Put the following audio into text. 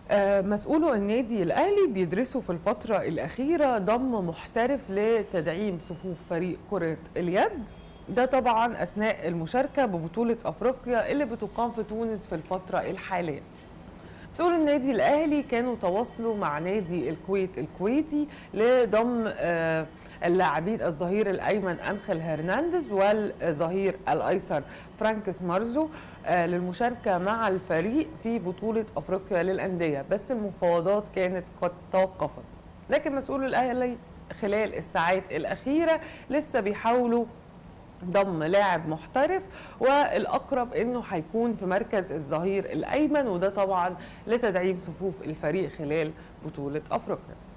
آه، مسؤولو النادي الاهلي بيدرسوا في الفتره الاخيره ضم محترف لتدعيم صفوف فريق كره اليد ده طبعا اثناء المشاركه ببطوله افريقيا اللي بتقام في تونس في الفتره الحاليه مسؤول النادي الاهلي كانوا تواصلوا مع نادي الكويت الكويتي لضم آه، اللاعبين الظهير الايمن انخل هرنانديز والظهير الايسر فرانكس مارزو آه، للمشاركه مع الفريق في بطوله افريقيا للانديه بس المفاوضات كانت قد توقفت لكن مسؤول الاهلي خلال الساعات الاخيره لسه بيحاولوا ضم لاعب محترف والاقرب انه هيكون في مركز الظهير الايمن وده طبعا لتدعيم صفوف الفريق خلال بطوله افريقيا